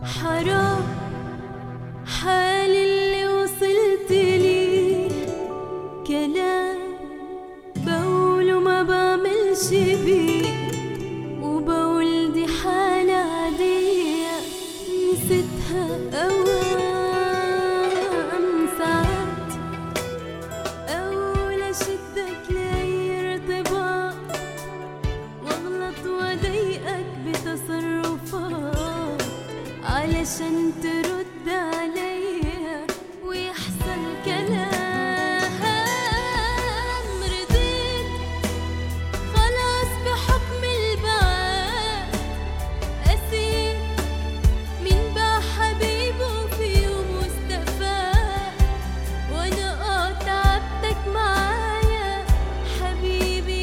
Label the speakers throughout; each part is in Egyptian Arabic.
Speaker 1: حرام حال اللي وصلت لي كلام بقوله ما بعملش بيه وبقول دي حالة عادية نسيتها أوام ساعات أول أشدك لأي ارتباط واغلط واضايقك بتصرفات علشان ترد عليا ويحصل كلام رضيت خلاص بحكم البعاد أسير مين باع حبيبه في يوم واستفاد وانا اه تعبتك معايا حبيبي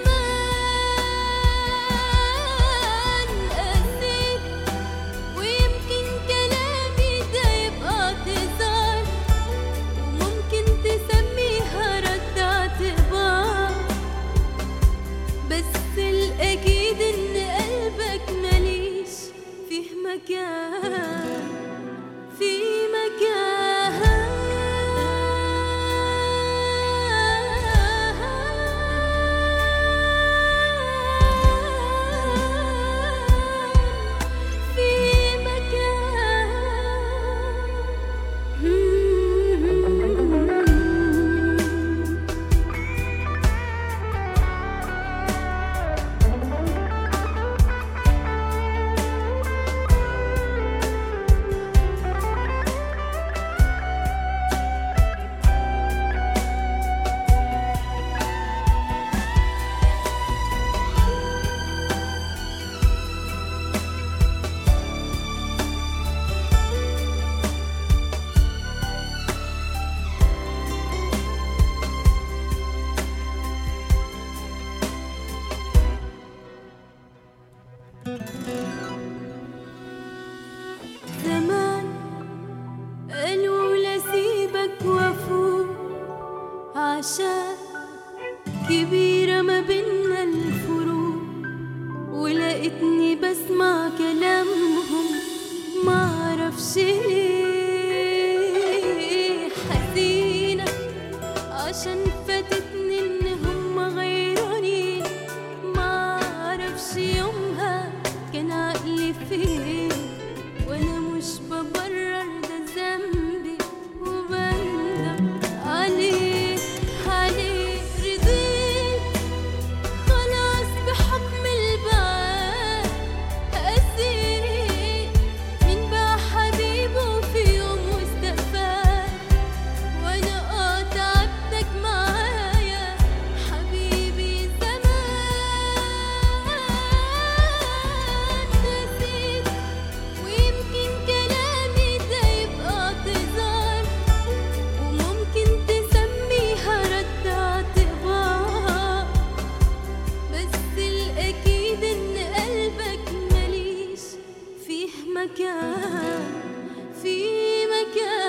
Speaker 1: زمان قسيت ويمكن كلامي ده يبقى اعتذار وممكن تسميها رد اعتبار بس الأكيد إن قلبك ماليش فيه مكان في مكان في مكان زمان قالوا لسيبك وافوق عشان كبيرة ما بينا الفروق ولقيتني بسمع كلامهم معرفش ليه حزينة عشان فاتتني ان هم غيروني معرفش يومها كان عقلي فين وانا مش ببرر ده ذنبي وبندم عليه عليه رضيت خلاص بحكم البعاد أسير مين باع حبيبه في يوم واستفاد وانا اه تعبتك معايا حبيبي زمان نسيت ويمكن كلامي ده يبقى اعتذار وممكن تسميها رد اعتبار بس الأكيد إن قلبك ماليش فيه مكان في مكان